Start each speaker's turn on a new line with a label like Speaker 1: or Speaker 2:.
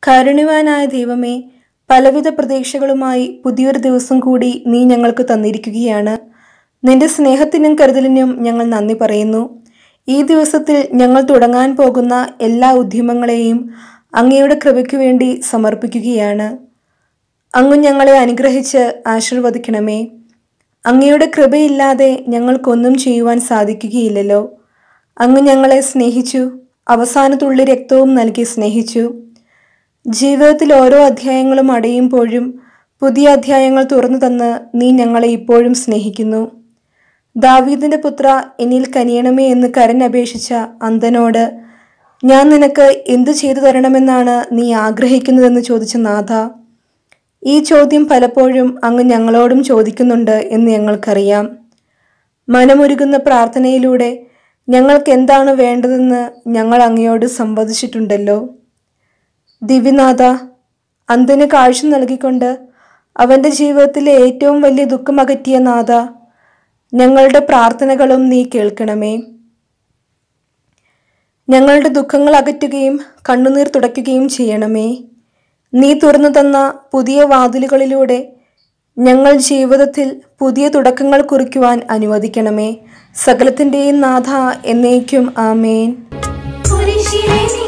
Speaker 1: കാരുണ്യവാനായ ദൈവമേ പലവിധ പ്രതീക്ഷകളുമായി പുതിയൊരു ദിവസം കൂടി നീ ഞങ്ങൾക്ക് തന്നിരിക്കുകയാണ് നിന്റെ സ്നേഹത്തിനും കരുതലിനും ഞങ്ങൾ നന്ദി പറയുന്നു ഈ ദിവസത്തിൽ ഞങ്ങൾ തുടങ്ങാൻ പോകുന്ന എല്ലാ ഉദ്യമങ്ങളെയും അങ്ങയുടെ കൃപയ്ക്കു വേണ്ടി സമർപ്പിക്കുകയാണ് അങ്ങ് ഞങ്ങളെ അനുഗ്രഹിച്ച് ആശീർവദിക്കണമേ അങ്ങയുടെ കൃപയില്ലാതെ ഞങ്ങൾക്കൊന്നും ചെയ്യുവാൻ സാധിക്കുകയില്ലല്ലോ അങ്ങ് ഞങ്ങളെ സ്നേഹിച്ചു അവസാനത്തുള്ളി രക്തവും നൽകി സ്നേഹിച്ചു ജീവിതത്തിൽ ഓരോ അധ്യായങ്ങളും അടയുമ്പോഴും പുതിയ അധ്യായങ്ങൾ തുറന്നു തന്ന് നീ ഞങ്ങളെ ഇപ്പോഴും സ്നേഹിക്കുന്നു ദാവീദിന്റെ പുത്ര എന്നിൽ കനിയണമേ എന്ന് കരഞ്ഞപേക്ഷിച്ച അന്ധനോട് ഞാൻ നിനക്ക് എന്തു ചെയ്തു തരണമെന്നാണ് നീ ആഗ്രഹിക്കുന്നതെന്ന് ചോദിച്ച നാഥ ഈ ചോദ്യം പലപ്പോഴും അങ്ങ് ഞങ്ങളോടും ചോദിക്കുന്നുണ്ട് എന്ന് ഞങ്ങൾക്കറിയാം മനമൊരുകുന്ന പ്രാർത്ഥനയിലൂടെ ഞങ്ങൾക്ക് എന്താണ് വേണ്ടതെന്ന് ഞങ്ങൾ അങ്ങയോട് സംവദിച്ചിട്ടുണ്ടല്ലോ ദിവ്യനാഥ അന്ധന് കാഴ്ച നൽകിക്കൊണ്ട് അവൻ്റെ ജീവിതത്തിലെ ഏറ്റവും വലിയ ദുഃഖമകറ്റിയ നാഥ ഞങ്ങളുടെ പ്രാർത്ഥനകളും നീ കേൾക്കണമേ ഞങ്ങളുടെ ദുഃഖങ്ങൾ അകറ്റുകയും കണ്ണുനീർ തുടയ്ക്കുകയും ചെയ്യണമേ നീ തുറന്നു തന്ന പുതിയ വാതിലുകളിലൂടെ ഞങ്ങൾ ജീവിതത്തിൽ പുതിയ തുടക്കങ്ങൾ കുറിക്കുവാൻ അനുവദിക്കണമേ സകലത്തിൻ്റെയും നാഥ എന്നേക്കും ആമേൻ
Speaker 2: കുരിശിലെ നീ